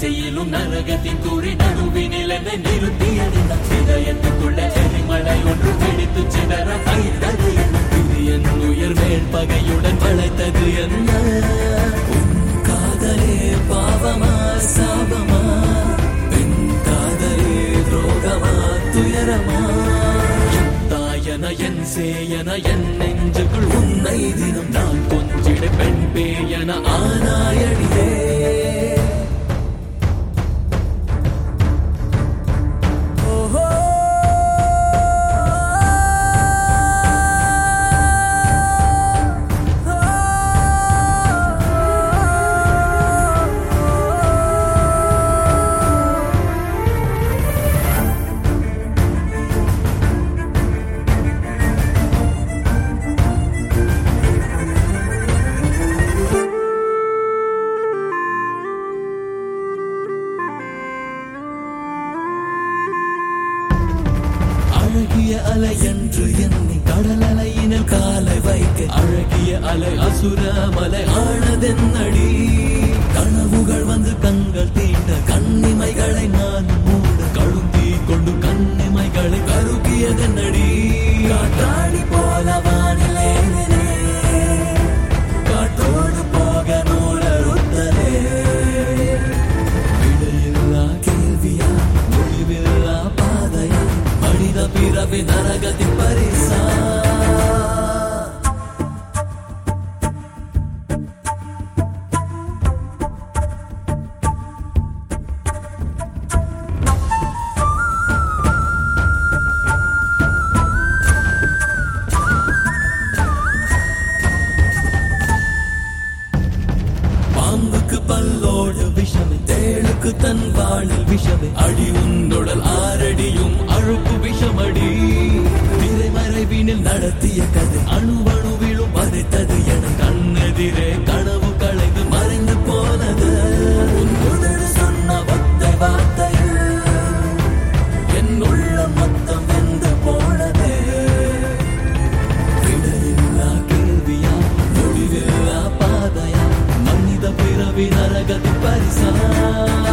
திசையிலும் நரகத்தின் கூறி நடுவினில் என்னை நிறுத்தியது இதயத்துக்குள்ள எரிமலை ஒன்று வெடித்து சிதற வைத்தது என்ன இது என் உயிர் மேல் பகையுடன் வளைத்தது என்ன உன் காதலே பாவமா சாபமா பெண் காதலே துரோகமா துயரமா என் தாயன என் சேயன என் நெஞ்சுக்குள் உன்னை தினம் நான் கொஞ்சிட பெண் பேயன ஆனாயடியே ஓஹோ அழகிய அலை என்று எண்ணி கடல் அலையினில் காலை வைக்க அழகிய அலை அசுர மலை ஆனதென்னடி கனவுகள் வந்து கண்கள் தீண்ட கண்ணிமைகளை நான் மூட கழுந்தி கொண்டு கண்ணிமைகளை கருகியதென்னடி காற்றாடி போல வானிலே காற்றோடு போக நூலறுத்தலே விடையில்லா கேள்வியா முடிவில்லா பாதையா மனித பிறவி நரகத்தின் பரிசா பாம்புக்கு பல்லோடு விஷமே தேளுக்கு தன் வாழில் விஷமே அடி உன்னுடல் ஆரடியும் அழுப்பு விஷமடி திரைமறைவினில் நடத்திய கதை அணுவணுவிலும் மறைத்தது என கண்ணெதிரே கனவு களைந்து மறைந்து போனது உன் உதடு சொன்ன ஒத்தை வார்த்தையில் என் உள்ளம் மொத்தம் வெந்து போனதே விடையில்லா கேள்வியா முடிவில்லா பாதையா மனித பிறவி நரகத்தின் பரிசா